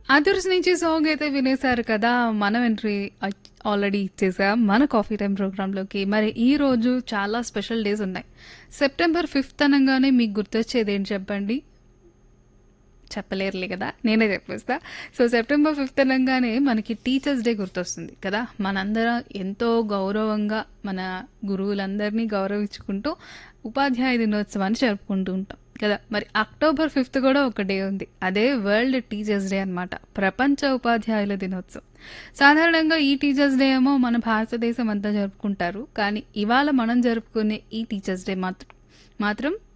అదుర్స్ నుంచి సాంగ్ అయితే వినేశారు కదా మనం ఎంట్రీ ఆల్రెడీ ఇచ్చేసాం మన కాఫీ టైం ప్రోగ్రాంలోకి మరి ఈ రోజు చాలా స్పెషల్ డేస్ ఉన్నాయి సెప్టెంబర్ ఫిఫ్త్ అనగానే మీకు గుర్తొచ్చేది ఏంటి చెప్పండి చెప్పలేరులే కదా నేనే చెప్పేస్తా సో సెప్టెంబర్ ఫిఫ్త్ అనగానే మనకి టీచర్స్ డే గుర్తొస్తుంది కదా మనందరం ఎంతో గౌరవంగా మన గురువులందరినీ గౌరవించుకుంటూ ఉపాధ్యాయ దినోత్సవాన్ని జరుపుకుంటూ ఉంటాం కదా మరి అక్టోబర్ ఫిఫ్త్ కూడా ఒక డే ఉంది అదే వరల్డ్ టీచర్స్ డే అన్నమాట ప్రపంచ ఉపాధ్యాయుల దినోత్సవం సాధారణంగా ఈ టీచర్స్ డే ఏమో మన భారతదేశం అంతా జరుపుకుంటారు కానీ ఇవాళ మనం జరుపుకునే ఈ టీచర్స్ డే మాత్రం మాత్రం